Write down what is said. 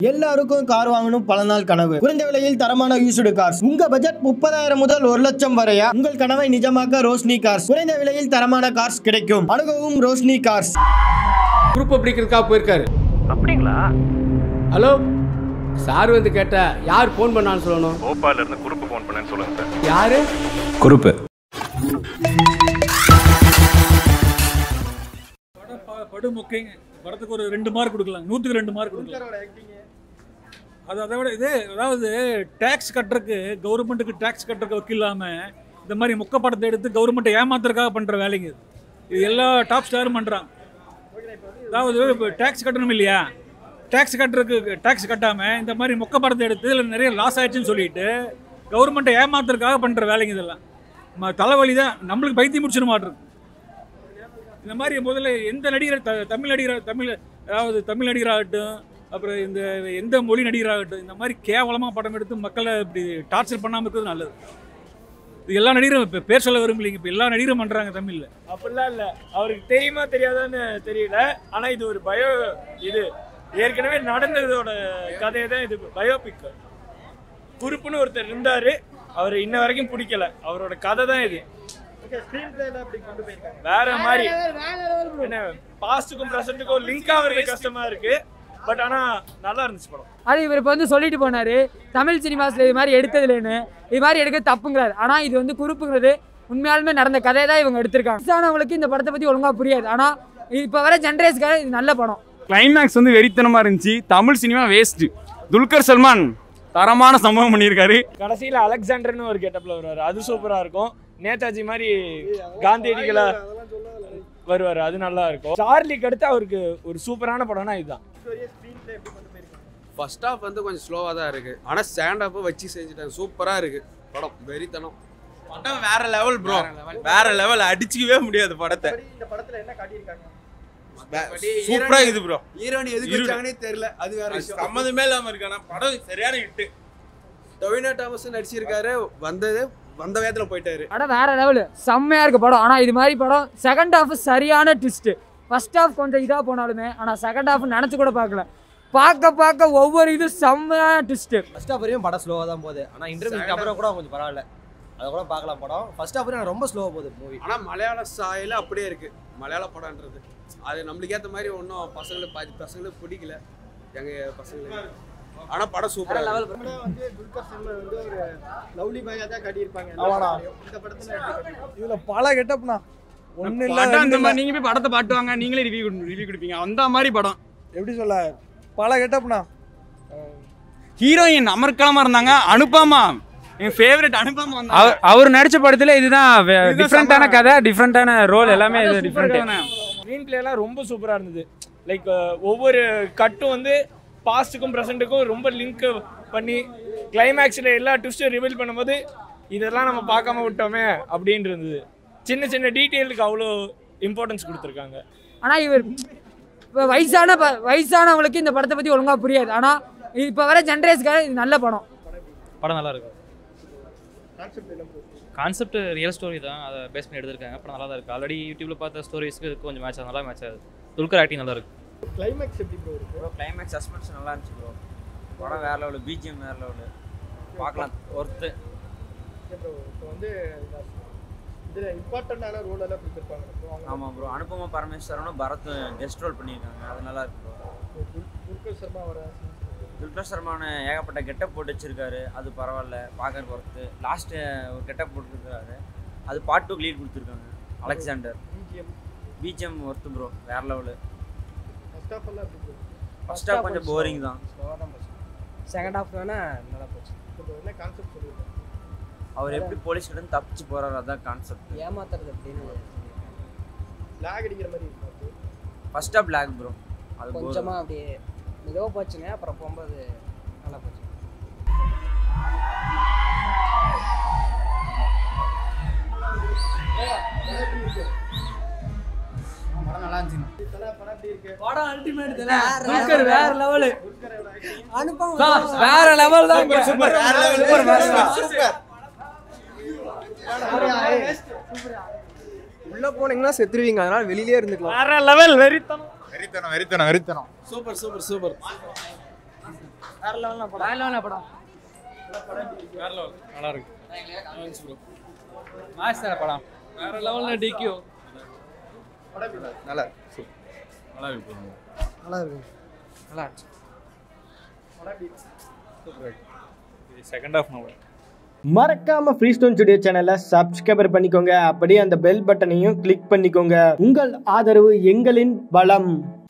எல்லாருக்கும் கார் வாங்கணும் பல நாள் கனவு குறைந்த விலையில் தரமான யூஸ்டு கார்ஸ் உங்க பட்ஜெட் முப்பதாயிரம் முதல் ஒரு லட்சம் வரையா உங்கள் கனவை நிஜமாக்க ரோஷினி கார்ஸ் குறைந்த விலையில் தரமான கார்ஸ் கிடைக்கும் அணுகவும் ரோஷினி கார்ஸ் குரூப் பிடிக்கிறதுக்காக போயிருக்காரு அப்படிங்களா ஹலோ சார் வந்து கேட்டா யார் ஃபோன் பண்ணான்னு சொல்லணும் போபால்ல இருந்து குரூப் ஃபோன் பண்ணேன்னு சொல்லுங்க சார் யாரு குறுப்பு படம் ப- படம் ஓகேங்க படத்துக்கு ஒரு ரெண்டு மார்க் கொடுக்கலாம் நூற்றுக்கு ரெண்டு மார்க் கொடுக்கலாம் அது அதை விட இது அதாவது டேக்ஸ் கட்டுறதுக்கு கவர்மெண்ட்டுக்கு டேக்ஸ் கட்டுறதுக்கு வக்கு இல்லாமல் இந்த மாதிரி முக்க படத்தை எடுத்து கவர்மெண்ட்டை ஏமாத்துறதுக்காக பண்ணுற வேலைங்க இது இது எல்லா டாப் ஸ்டாரும் பண்ணுறாங்க அதாவது இப்போ டேக்ஸ் கட்டணும் இல்லையா டேக்ஸ் கட்டுறதுக்கு டேக்ஸ் கட்டாமல் இந்த மாதிரி மொக்க படத்தை எடுத்து இதில் நிறைய லாஸ் ஆயிடுச்சுன்னு சொல்லிட்டு கவர்மெண்ட்டை ஏமாத்துறதுக்காக பண்ணுற வேலைங்க இதெல்லாம் ம- தலைவலி தான் நம்மளுக்கு பைத்தியம் முடிச்சிட மாட்டிருக்கு இந்த மாதிரி முதல்ல எந்த நடிகர் த தமிழ் நடிகர் தமிழ் அதாவது தமிழ் நடிகராகட்டும் அப்புறம் இந்த எந்த மொழி நடிகராகட்டும் இந்த மாதிரி கேவலமாக படம் எடுத்து மக்களை இப்படி டார்ச்சர் பண்ணாமல் இருக்கிறது நல்லது இது எல்லா நடிகரும் இப்போ பேர் சொல்ல விரும்பலைங்க இப்போ எல்லா நடிகரும் பண்ணுறாங்க தமிழில் அப்படிலாம் இல்லை அவருக்கு தெரியுமா தெரியாதான்னு தெரியல ஆனால் இது ஒரு பயோ இது ஏற்கனவே நடந்ததோட கதையை தான் இது பயோபிக் குறுப்புன்னு ஒருத்தர் இருந்தார் அவர் இன்ன வரைக்கும் பிடிக்கல அவரோட கதை தான் இது வேற மாதிரி என்ன பாஸ்டுக்கும் ப்ரெசண்ட்டுக்கும் லிங்க் ஆகுறது கஷ்டமா இருக்கு பட் ஆனா நல்லா இருந்துச்சு படம் அது இவர் இப்போ வந்து சொல்லிட்டு போனாரு தமிழ் சினிமாஸ்ல இது மாதிரி எடுத்ததுலன்னு இது மாதிரி எடுக்க தப்புங்கிறாரு ஆனா இது வந்து குறுப்புங்கிறது உண்மையாலுமே நடந்த கதையை தான் இவங்க எடுத்திருக்காங்க வயசானவங்களுக்கு இந்த படத்தை பத்தி ஒழுங்கா புரியாது ஆனா இப்போ வர ஜென்ரேஷனுக்காக இது நல்ல படம் கிளைமேக்ஸ் வந்து வெறித்தனமா இருந்துச்சு தமிழ் சினிமா வேஸ்ட் துல்கர் சல்மான் தரமான சம்பவம் பண்ணியிருக்காரு கடைசியில அலெக்சாண்டர்னு ஒரு கெட்டப்ல வருவாரு அது சூப்பரா இருக்கும் நேதாஜி மாதிரி காந்தியடிகளா வருவாரு அது நல்லா இருக்கும் சார்லிக்கு அடுத்து அவருக்கு ஒரு சூப்பரான படம்னா இதுதான் ஃபர்ஸ்ட் ஹாஃப் வந்து கொஞ்சம் ஸ்லோவாக தான் இருக்கு ஆனால் ஸ்டாண்ட் அப் வச்சு செஞ்சுட்டாங்க சூப்பராக இருக்கு படம் வெறித்தனம் படம் வேற லெவல் ப்ரோ வேற லெவல் அடிச்சுக்கவே முடியாது படத்தை சூப்பரா இது ப்ரோ ஹீரோனி எதுக்கு வச்சாங்கன்னே தெரியல அது வேற சம்மந்தமே இல்லாம இருக்கு ஆனா படம் சரியான ஹிட் டொவினோ தாமஸ் நடிச்சிருக்காரு வந்தது வந்த வேகத்துல போயிட்டாரு படம் வேற லெவலு செம்மையா இருக்கு படம் ஆனா இது மாதிரி படம் செகண்ட் ஹாஃப் சரியான ட்விஸ்ட் ஃபர்ஸ்ட் ஹாஃப் கொஞ்சம் இதா போனாலுமே ஆனா செகண்ட் ஹாஃப் நினைச்சு கூட பார்க்கல பார்க்க பார்க்க ஒவ்வொரு இது செம்மையான ட்விஸ்ட் ஃபர்ஸ்ட் ஹாஃப் வரையும் படம் ஸ்லோவாக தான் போகுது ஆனால் இன்டர்வியூக்கு அப்புறம் கூட கொஞ்சம் பரவாயில்ல அதை கூட பார்க்கலாம் படம் ஃபர்ஸ்ட் ஹாஃப் வரையும் ரொம்ப ஸ்லோவாக போகுது மூவி ஆனா மலையாள சாயல அப்படியே இருக்கு மலையாள படம்ன்றது அது நம்மளுக்கு ஏத்த மாதிரி ஒன்றும் பசங்களுக்கு பாதி பசங்களுக்கு பிடிக்கல எங்க பசங்களுக்கு ஆனா படம் சூப்பரா லெவல் வந்து துல்கர் சல்மான் வந்து ஒரு லவ்லி பாயாக தான் காட்டியிருப்பாங்க இந்த படத்தில் இதுல பல கெட்டப்னா ஒண்ணு இல்ல படம் ரெண்டு அந்த இல்ல. மாதிரி நீங்க போய் படத்தை பாட்டுவாங்க நீங்களே ரிவ்யூ ரிவ்யூ கொடுப்பீங்க அந்த மாதிரி படம் எப்படி சொல்ல பல கெட்டப்னா ஹீரோயின் அமர்க்கலமா இருந்தாங்க அனுப்பாமா என் ஃபேவரட் அனுப்பாமா வந்தாங்க அவர் அவர் நடிச்ச படத்துல இதுதான் இதுதான் டிஃப்ரெண்டான செம்ம. கதை டிஃப்ரெண்டான ரோல் எல்லாமே இது டிஃப்ரெண்ட் ஸ்க்ரீன் பிளேலாம் ரொம்ப சூப்பராக இருந்தது லைக் ஒவ்வொரு கட்டும் வந்து பாஸ்ட்டுக்கும் ப்ரெசண்ட்டுக்கும் ரொம்ப லிங்க் பண்ணி கிளைமேக்ஸில் எல்லா ட்விஸ்ட்டும் ரிவீல் பண்ணும்போது இதெல்லாம் நம்ம பார்க்காம விட்டோமே அப்படின்னு இருந்தது சின்ன சின்ன டீட்டெயிலுக்கு அவ்வளோ இம்பார்ட்டன்ஸ் கொடுத்துருக்காங்க ஆனா இவர் இப்போ வயசான ப- வயசானவங்களுக்கு இந்த படத்தை பத்தி ஒழுங்கா புரியாது ஆனா இப்போ வர ஜென்ரேஷனுக்காக இது நல்ல படம் படம் நல்லா இருக்கு கான்செப்ட் ரியல் ஸ்டோரி தான் அதை பேஸ் பண்ணி எடுத்திருக்காங்க படம் நல்லா தான் இருக்கு ஆல்ரெடி யூடியூப்ல பார்த்த ஸ்டோரிஸ்க்கு இதுக்கு கொஞ்சம் மேட்ச் நல்லா மேட்ச் ஆகுது துல்கர் ஆக்டிங் நல்லா இருக்கு கிளைமேக்ஸ் எப்படி ப்ரோ இருக்கு ப்ரோ கிளைமேக்ஸ் சஸ்பென்ஸ் நல்லா இருந்துச்சு ப்ரோ படம் வேற லெவலு பிஜிஎம் வேற லெவலு பார்க்கலாம் ஒர்த்து ப்ரோ இப்போ வந்து இதில் இம்பார்ட்டண்ட்டான ரோல் எல்லாம் கொடுத்துருப்பாங்க ப்ரோ அவங்க ஆமாம் ப்ரோ அனுபமா பரமேஸ்வரனும் பரத் கெஸ்ட் ரோல் பண்ணியிருக்காங்க அது நல்லா இருக்கு ப்ரோ துல்கர் சர்மா வர துல்கர் சர்மான ஏகப்பட்ட கெட்டப் போட்டு வச்சிருக்காரு அது பரவாயில்ல பார்க்கறதுக்கு ஒர்த்து லாஸ்ட்டு ஒரு கெட்டப் போட்டுருக்காரு அது பார்ட் டூக்கு லீட் கொடுத்துருக்காங்க Alexander BGM BGM worth bro வேற லெவலு ஃபர்ஸ்ட் ஹாஃப் எல்லாம் எப்படி ப்ரோ ஃபர்ஸ்ட் ஹாஃப் கொஞ்சம் போரிங் தான் செகண்ட் ஹாஃப் வேணா நல்லா போச்சு இப்போ என்ன கான்செப்ட் சொல்லுங்க அவர் எப்படி போலீஸ் கிட்ட இருந்து தப்பிச்சு போறாரு அதான் கான்செப்ட் ஏமாத்துறது அப்படின்னு லாக் அடிக்கிற மாதிரி இருக்கு ஃபர்ஸ்ட் ஹாஃப் லேக் ப்ரோ அது bore. கொஞ்சமா அப்படியே மிகவும் போச்சுங்க அப்புறம் போகும்போது நல்லா போச்சு படம் அல்டிமேட் துல்கர் வேற லெவலு வேற லெவல் தான் சூப்பர் வேற லெவல் சூப்பர் உள்ள போனீங்கன்னா செத்துருவீங்க அதனால வெளியிலே இருந்துக்கலாம் வேற லெவல் வெறித்தனம் வெறித்தனம் வெறித்தனம் வெறித்தனம் சூப்பர் சூப்பர் சூப்பர் வேற லெவலில் படம் வேற லெவலில் படம் வேற லெவல் நல்லா இருக்கு ப்ரோ மாஸ் தானே படம் வேற லெவலில் டிக்கியோ நல்லா நல்லா இருக்கு நல்லா இருக்கு நல்லா இருந்துச்சு செகண்ட் ஹாஃப் நல்லா மறக்காம ஃப்ரீ ஸ்டோன் ஸ்டுடியோ சேனலை சப்ஸ்கிரைபர் பண்ணிக்கோங்க அப்படியே அந்த பெல் பட்டனையும் கிளிக் பண்ணிக்கோங்க உங்கள் ஆதரவு எங்களின் பலம்